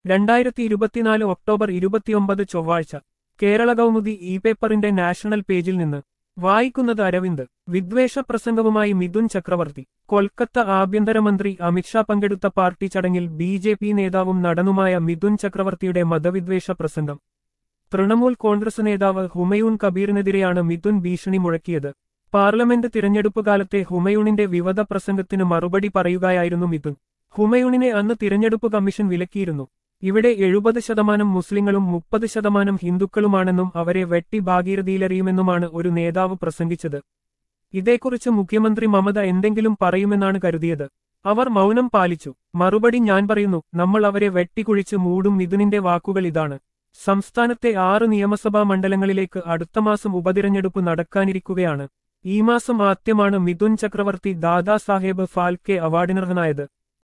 രണ്ടായിരത്തി ഇരുപത്തിനാല് ഒക്ടോബർ ഇരുപത്തിയൊമ്പത് ചൊവ്വാഴ്ച കേരള കൗമുദി ഇ പേപ്പറിന്റെ നാഷണൽ പേജിൽ നിന്ന് വായിക്കുന്നത് അരവിന്ദ് വിദ്വേഷ പ്രസംഗവുമായി മിഥുൻ ചക്രവർത്തി കൊൽക്കത്ത ആഭ്യന്തരമന്ത്രി അമിത്ഷാ പങ്കെടുത്ത പാർട്ടി ചടങ്ങിൽ ബി ജെ പി നേതാവും നടനുമായ മിഥുൻ ചക്രവർത്തിയുടെ മതവിദ്വേഷ പ്രസംഗം തൃണമൂൽ കോൺഗ്രസ് നേതാവ് ഹുമയൂൺ കബീറിനെതിരെയാണ് മിഥുൻ ഭീഷണി മുഴക്കിയത് പാർലമെന്റ് തിരഞ്ഞെടുപ്പ് കാലത്തെ ഹുമയൂണിന്റെ വിവദ പ്രസംഗത്തിന് മറുപടി പറയുകയായിരുന്നു മിഥുൻ ഹുമയൂണിനെ അന്ന് തിരഞ്ഞെടുപ്പ് കമ്മീഷൻ വിലക്കിയിരുന്നു ഇവിടെ എഴുപത് ശതമാനം മുസ്ലിങ്ങളും മുപ്പത് ശതമാനം ഹിന്ദുക്കളുമാണെന്നും അവരെ വെട്ടി ഭാഗീരഥിയിലെറിയുമെന്നുമാണ് ഒരു നേതാവ് പ്രസംഗിച്ചത് ഇതേക്കുറിച്ച് മുഖ്യമന്ത്രി മമത എന്തെങ്കിലും പറയുമെന്നാണ് കരുതിയത് അവർ മൗനം പാലിച്ചു മറുപടി ഞാൻ പറയുന്നു നമ്മൾ അവരെ വെട്ടിക്കുഴിച്ച് മൂടും മിഥുനിന്റെ വാക്കുകൾ ഇതാണ് സംസ്ഥാനത്തെ ആറ് നിയമസഭാ മണ്ഡലങ്ങളിലേക്ക് അടുത്ത മാസം ഉപതിരഞ്ഞെടുപ്പ് നടക്കാനിരിക്കുകയാണ് ഈ മാസം ആദ്യമാണ് മിഥുൻ ചക്രവർത്തി ദാദാ സാഹേബ് ഫാൽക്കെ അവാർഡിനർഹനായത്